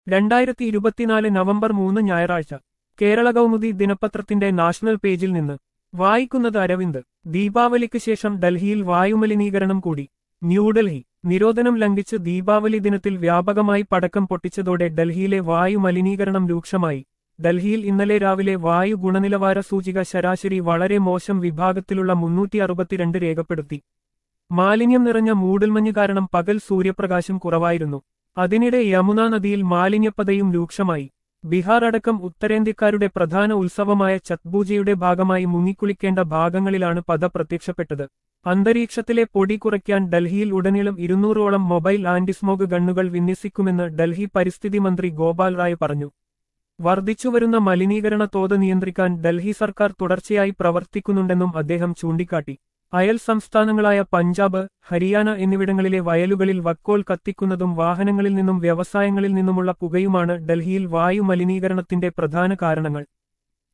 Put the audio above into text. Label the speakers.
Speaker 1: രണ്ടായിരത്തി ഇരുപത്തിനാല് നവംബർ മൂന്ന് ഞായറാഴ്ച കേരള കൗമുദി ദിനപത്രത്തിന്റെ നാഷണൽ പേജിൽ നിന്ന് വായിക്കുന്നത് അരവിന്ദ് ദീപാവലിക്ക് ശേഷം ഡൽഹിയിൽ വായുമലിനീകരണം കൂടി ന്യൂഡൽഹി നിരോധനം ലംഘിച്ച് ദീപാവലി ദിനത്തിൽ വ്യാപകമായി പടക്കം പൊട്ടിച്ചതോടെ ഡൽഹിയിലെ വായു മലിനീകരണം രൂക്ഷമായി ഡൽഹിയിൽ ഇന്നലെ രാവിലെ വായു ഗുണനിലവാര സൂചിക ശരാശരി വളരെ മോശം വിഭാഗത്തിലുള്ള മുന്നൂറ്റി അറുപത്തിരണ്ട് രേഖപ്പെടുത്തി മാലിന്യം നിറഞ്ഞ മൂടൽമഞ്ഞ് കാരണം പകൽ സൂര്യപ്രകാശം കുറവായിരുന്നു അതിനിടെ യമുന നദിയിൽ മാലിന്യപ്പതയും രൂക്ഷമായി ബീഹാർ അടക്കം ഉത്തരേന്ത്യക്കാരുടെ പ്രധാന ഉത്സവമായ ഛത്പൂജയുടെ ഭാഗമായി മുങ്ങിക്കുളിക്കേണ്ട ഭാഗങ്ങളിലാണ് പദ പ്രത്യക്ഷപ്പെട്ടത് അന്തരീക്ഷത്തിലെ പൊടി കുറയ്ക്കാൻ ഡൽഹിയിൽ ഉടനീളം ഇരുന്നൂറോളം മൊബൈൽ ആന്റിസ്മോഗ് ഗണ്ണുകൾ വിന്യസിക്കുമെന്ന് ഡൽഹി പരിസ്ഥിതി മന്ത്രി ഗോപാൽ റായ് പറഞ്ഞു വർദ്ധിച്ചുവരുന്ന മലിനീകരണ തോത് നിയന്ത്രിക്കാൻ ഡൽഹി സർക്കാർ തുടർച്ചയായി പ്രവർത്തിക്കുന്നുണ്ടെന്നും അദ്ദേഹം ചൂണ്ടിക്കാട്ടി അയൽ സംസ്ഥാനങ്ങളായ പഞ്ചാബ് ഹരിയാന എന്നിവിടങ്ങളിലെ വയലുകളിൽ വക്കോൽ കത്തിക്കുന്നതും വാഹനങ്ങളിൽ നിന്നും വ്യവസായങ്ങളിൽ നിന്നുമുള്ള പുകയുമാണ് ഡൽഹിയിൽ വായു മലിനീകരണത്തിന്റെ പ്രധാന കാരണങ്ങൾ